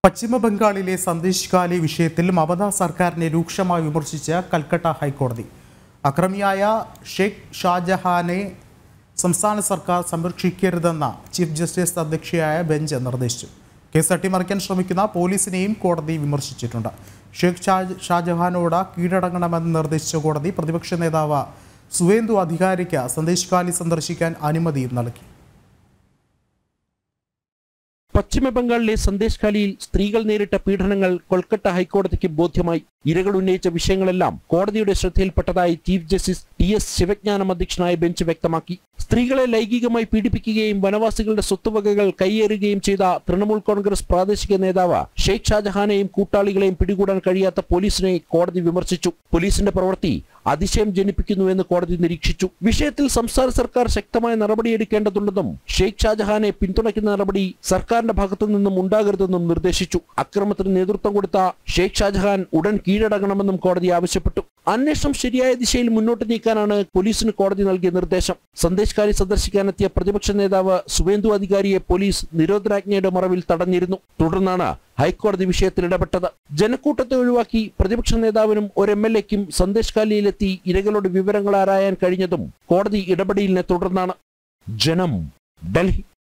പശ്ചിമ ബംഗാളിലെ സന്ദേശ് കാലി വിഷയത്തിൽ മമതാ സർക്കാരിനെ രൂക്ഷമായി വിമർശിച്ച കൽക്കട്ട ഹൈക്കോടതി അക്രമിയായ ഷെയ്ഖ് ഷാജഹാനെ സംസ്ഥാന സർക്കാർ സംരക്ഷിക്കരുതെന്ന ചീഫ് ജസ്റ്റിസ് അധ്യക്ഷയായ ബെഞ്ച് നിർദ്ദേശിച്ചു കേസ് അട്ടിമറിക്കാൻ ശ്രമിക്കുന്ന പോലീസിനെയും കോടതി വിമർശിച്ചിട്ടുണ്ട് ഷെയ്ഖ് ഷാജ് ഷാജഹാനോട് കീഴടങ്ങണമെന്ന് നിർദ്ദേശിച്ച കോടതി പ്രതിപക്ഷ നേതാവ് സുവേന്ദു അധികാരിക്ക് സന്ദേശ് കാലി സന്ദർശിക്കാൻ അനുമതിയും നൽകി പശ്ചിമ ബംഗാളിലെ സന്ദേശ് ഖാലിയിൽ സ്ത്രീകൾ നേരിട്ട പീഡനങ്ങൾ കൊൽക്കത്ത ഹൈക്കോടതിക്ക് ബോധ്യമായി ഇരകൾ ഉന്നയിച്ച വിഷയങ്ങളെല്ലാം കോടതിയുടെ ശ്രദ്ധയിൽപ്പെട്ടതായി chief justice T S Sivagnanam അധ്യക്ഷനായ ബെഞ്ച് വ്യക്തമാക്കി സ്ത്രീകളെ ലൈംഗികമായി പീഡിപ്പിക്കുകയും വനവാസികളുടെ സ്വത്തുവകകൾ കൈയേറുകയും ചെയ്ത തൃണമൂൽ കോൺഗ്രസ് പ്രാദേശിക നേതാവ് ഷെയ്ഖ് ഷാജഹാനെയും കൂട്ടാളികളെയും പിടികൂടാൻ കഴിയാത്ത പോലീസിനെ കോടതി വിമർശിച്ചു പോലീസിന്റെ പ്രവൃത്തി അതിശയം ജനിപ്പിക്കുന്നുവെന്ന് കോടതി നിരീക്ഷിച്ചു വിഷയത്തിൽ സംസ്ഥാന സർക്കാർ ശക്തമായ നടപടിയെടുക്കേണ്ടതുണ്ടെന്നും ഷെയ്ഖ് ഷാജഹാനെ പിന്തുണയ്ക്കുന്ന നടപടി സർക്കാരിന്റെ ഭാഗത്തു നിന്നും ഉണ്ടാകരുതെന്നും നിർദ്ദേശിച്ചു അക്രമത്തിന് നേതൃത്വം കൊടുത്ത ഷെയ്ഖ് ഷാജഹാൻ ഉടൻ കീഴടങ്ങണമെന്നും കോടതി ആവശ്യപ്പെട്ടു അന്വേഷണം ശരിയായ ദിശയിൽ മുന്നോട്ട് നീക്കാനാണ് പോലീസിന് കോടതി നൽകിയ നിർദ്ദേശം സന്ദേശ് കാലി സന്ദർശിക്കാനെത്തിയ പ്രതിപക്ഷ നേതാവ് സുവേന്ദു അധികാരിയെ പോലീസ് നിരോധനാജ്ഞയുടെ മറവിൽ തടഞ്ഞിരുന്നു തുടർന്നാണ് ഹൈക്കോടതി വിഷയത്തിൽ ഇടപെട്ടത് ജനക്കൂട്ടത്തെ ഒഴിവാക്കി പ്രതിപക്ഷ നേതാവിനും ഒരു എം എൽ എക്കും സന്ദേശ് കാലിയിലെത്തി ഇരകളുടെ വിവരങ്ങൾ ആരായാൻ കഴിഞ്ഞതും കോടതി ഇടപെടലിനെ തുടർന്നാണ് ജനം ഡൽഹി